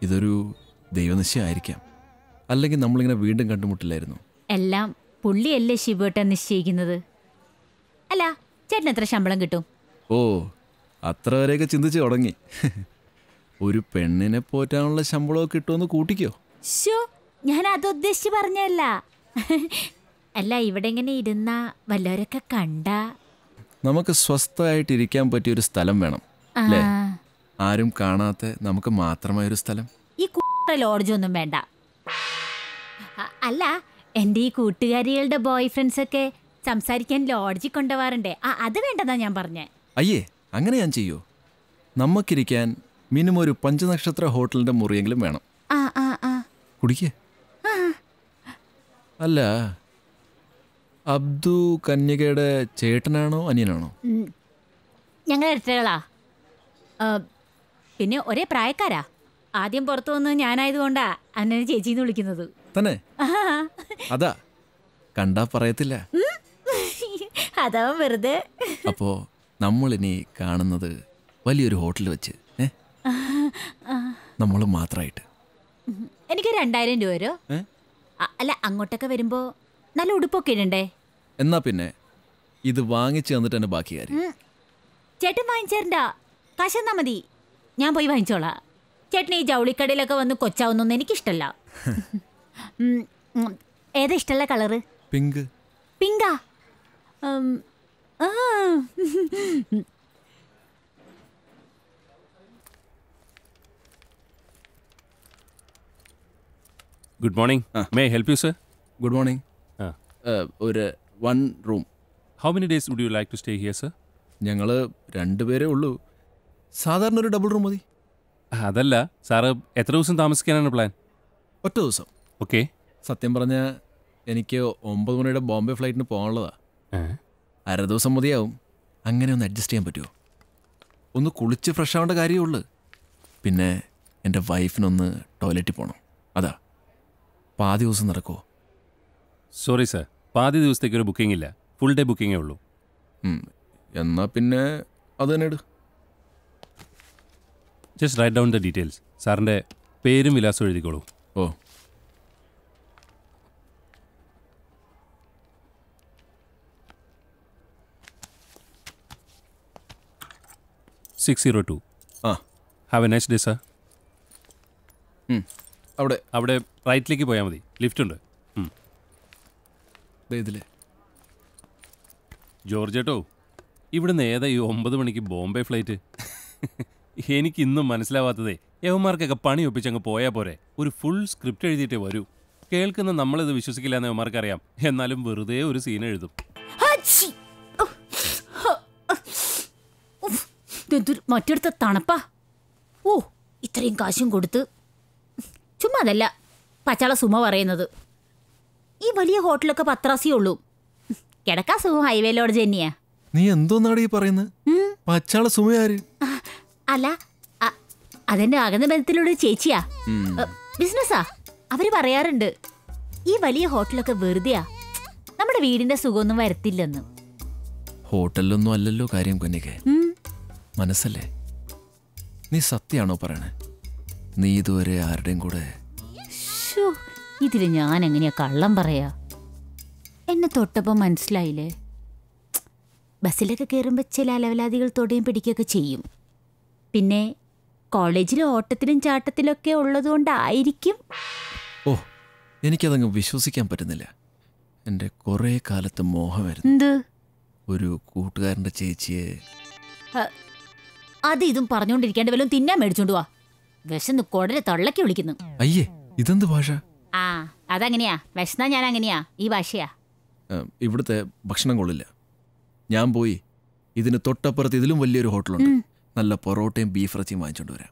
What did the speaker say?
ഇതൊരു ദൈവനിശ്ചയമായിരിക്കാം അല്ലെങ്കിൽ നമ്മളിങ്ങനെ വീണ്ടും കണ്ടുമുട്ടില്ലായിരുന്നു എല്ലാം പുള്ളിയല്ലേ ശിവേട്ടൻ നിശ്ചയിക്കുന്നത് അല്ല ചേട്ടൻ എത്ര ശമ്പളം കിട്ടും ഓ അത്ര വരെയൊക്കെ ചിന്തിച്ച് തുടങ്ങി ഒരു പെണ്ണിനെ പോറ്റാനുള്ള ശമ്പളമൊക്കെ കിട്ടുമെന്ന് കൂട്ടിക്കോ ശോ ഞാൻ അത് ഉദ്ദേശിച്ച് പറഞ്ഞല്ല അല്ല ഇവിടെ ഇങ്ങനെ ഇരുന്ന വല്ലവരൊക്കെ കണ്ട നമുക്ക് സ്വസ്ഥമായിട്ടിരിക്കാൻ പറ്റിയൊരു സ്ഥലം വേണം അല്ലേ ആരും കാണാത്ത നമുക്ക് മാത്രമായ ഒരു സ്ഥലം ഈ കൂട്ട ലോഡ്ജൊന്നും വേണ്ട അ- അല്ല എൻ്റെ ഈ കൂട്ടുകാരികളുടെ ബോയ് ഫ്രണ്ട്സ് ഒക്കെ സംസാരിക്കാൻ ലോഡ്ജിൽ കൊണ്ടുപോകാറുണ്ട് ആ അത് വേണ്ടെന്നാ ഞാൻ പറഞ്ഞേ അയ്യേ അങ്ങനെ ഞാൻ ചെയ്യൂ നമുക്കിരിക്കാൻ മിനിമം ഒരു പഞ്ചനക്ഷത്ര ഹോട്ടലിന്റെ മുറിയെങ്കിലും വേണം ആ ആ ആ കുടിക്കേ അല്ല അബ്ദു കന്യകയുടെ ചേട്ടനാണോ അനിയനാണോ ഉം. ഞങ്ങൾ ഇരട്ടകളാ ആ, പിന്നെ ഒരേ പ്രായക്കാരാ ആദ്യം പുറത്തു വന്ന് ഞാനായതുകൊണ്ടാ അന്നെ ചേച്ചിന്ന് വിളിക്കുന്നത് തന്നെ ആ. അതാ കണ്ടാ പറയത്തില്ല ഉം. അതവൻ വെറുതെ അപ്പോ നമ്മളിനി കാണുന്നത് വലിയൊരു ഹോട്ടലിൽ വെച്ച് ഏ നമ്മൾ മാത്രമായിട്ട് എനിക്ക് രണ്ടായിരം രൂപ വരോ ഏ? അ- അല്ല അങ്ങോട്ടൊക്കെ വരുമ്പോ നല്ല ഉടുപ്പൊക്കെ ഇടണ്ടേ എന്നാ പിന്നെ ഇത് വാങ്ങിച്ചു തന്നിട്ട് തന്നെ ബാക്കി കാര്യം ഉം. ചേട്ടൻ വാങ്ങിച്ചേരണ്ട കാശ് തന്നാ മതി ഞാൻ പോയി വാങ്ങിച്ചോളാം ചേട്ടൻ ഈ ജൗളിക്കടയിലൊക്കെ വന്ന് കൊച്ചാവുന്നൊന്നും എനിക്കിഷ്ടല്ല ഉം, ഉം. ഏതാ ഇഷ്ടമുള്ള കളറ് പിങ്ക് പിങ്കാ ഉം, ആ. ഗുഡ് മോർണിംഗ് ആ. May help you sir good morning ആ ഒരു one room how many days would you like to stay here sir ഞങ്ങൾ രണ്ടുപേരേ ഉള്ളൂ സാധാരണ ഒരു ഡബിൾ റൂം മതി അതല്ല സാറ് എത്ര ദിവസം താമസിക്കാനാണ് പ്ലാൻ ഒറ്റ ദിവസം ഓക്കെ സത്യം പറഞ്ഞാൽ എനിക്ക് ഒമ്പത് മണിയുടെ ബോംബെ ഫ്ലൈറ്റിന് പോകാനുള്ളതാ അര ദിവസം മതിയാവും അങ്ങനെ ഒന്ന് അഡ്ജസ്റ്റ് ചെയ്യാൻ പറ്റുമോ ഒന്ന് കുളിച്ച് ഫ്രഷ് ആവേണ്ട കാര്യമേ ഉള്ളൂ പിന്നെ എൻ്റെ വൈഫിനൊന്ന് ടോയ്ലറ്റിൽ പോകണം അതാ പാതി ദിവസം നടക്കുമോ സോറി സർ പാതി ദിവസത്തേക്ക് ഒരു ബുക്കിംഗ് ഇല്ല ഫുൾ ഡേ ബുക്കിങ്ങേ ഉള്ളൂ എന്നാൽ പിന്നെ അത് തന്നെ ഇട് just write down the details സാറിൻ്റെ പേരും വിലാസവും എഴുതിക്കോളൂ ഓ സിക്സ് സീറോ ടു ആ have a nice day sir ഉം. അവിടെ അവിടെ റൈറ്റിലേക്ക് പോയാൽ മതി ലിഫ്റ്റ് ഉണ്ട് ഉം. ദേ ഇതില് ജോർജ് ഏട്ടോ ഇവിടുന്ന് ഏതാ ഈ ഒമ്പത് മണിക്ക് ബോംബെ ഫ്ലൈറ്റ് എനിക്ക് ഇന്നും മനസ്സിലാവാത്തതേ യവന്മാർക്കൊക്കെ പണി ഒപ്പിച്ച് അങ്ങ് പോയാൽ പോരെ ഒരു ഫുൾ സ്ക്രിപ്റ്റ് എഴുതിയിട്ടേ വരൂ കേൾക്കുന്ന നമ്മളിത് വിശ്വസിക്കില്ല എന്ന് യവന്മാർക്ക് അറിയാം എന്നാലും വെറുതെ ഒരു സീൻ എഴുതും ഹച്ചി. ഉഫ്. ഉഫ്. ഇതെന്തൊരു മറ്റൊരുത്ത തണുപ്പാ ഓ ഇത്രയും കാശും കൊടുത്ത് ചുമ്മാ അതല്ല പച്ചാള സുമ പറയുന്നത് ഈ വലിയ ഹോട്ടലൊക്കെ പത്രാസിയേ ഉള്ളൂ കിടക്കാ സുഖം ഹൈവേ ലോഡ്ജ് തന്നെയാ നീ എന്തോന്നാണ് ഈ പറയുന്നത് ഉം. പച്ചാള സുമയാര് അല്ല അ- അതെന്റെ അകന്ന ബന്ധത്തിലുള്ള ഒരു ചേച്ചിയാ എ, ബിസിനസ്സാ അവര് പറയാറുണ്ട് ഈ വലിയ ഹോട്ടലൊക്കെ വെറുതെയാ നമ്മുടെ വീടിന്റെ സുഖമൊന്നും വരത്തില്ലെന്ന് ഹോട്ടലിലൊന്നും അല്ലല്ലോ കാര്യം കൊന്നിക്ക് ഉം. മനസ്സല്ലേ നീ സത്യാണോ പറയണേ നീ ഇതുവരെ ആരുടെയും കൂടെ ശ്ശോ, ഇതില് ഞാൻ എങ്ങനെയാ കള്ളം പറയാ എന്നെ തൊട്ടപ്പം മനസ്സിലായില്ലേ ബസ്സിലൊക്കെ കയറുമ്പോൾ ചില അലവലാദികൾ തൊടയും പിടിക്കുകയൊക്കെ ചെയ്യും പിന്നെ കോളേജിലെ ഓട്ടത്തിലും ചാട്ടത്തിലൊക്കെ ഉള്ളതുകൊണ്ടായിരിക്കും ഓ എനിക്കതങ്ങ് വിശ്വസിക്കാൻ പറ്റുന്നില്ല എൻ്റെ കുറേ കാലത്തെ മോഹമായിരുന്നു എന്ത് ഒരു കൂട്ടുകാരൻ്റെ ചേച്ചിയെ അത് ഇതും പറഞ്ഞുകൊണ്ടിരിക്കാണ്ട് വല്ലതും തിന്നാൻ മേടിച്ചോണ്ട് വാ വിശന്ന് കൊടരെ തള്ളക്കി വിളിക്കുന്നു അയ്യേ ഇതെന്ത് ഭാഷ ആ അതങ്ങനെയാ വിശന്നാ ഞാൻ അങ്ങനെയാ ഈ ഭാഷയാ ഏ, ഇവിടുത്തെ ഭക്ഷണം കൊള്ളില്ല ഞാൻ പോയി ഇതിന് തൊട്ടപ്പുറത്ത് ഇതിലും വലിയൊരു ഹോട്ടലുണ്ട് നല്ല പൊറോട്ടയും ബീഫ് ഇറച്ചിയും വാങ്ങിച്ചോണ്ട് വരാം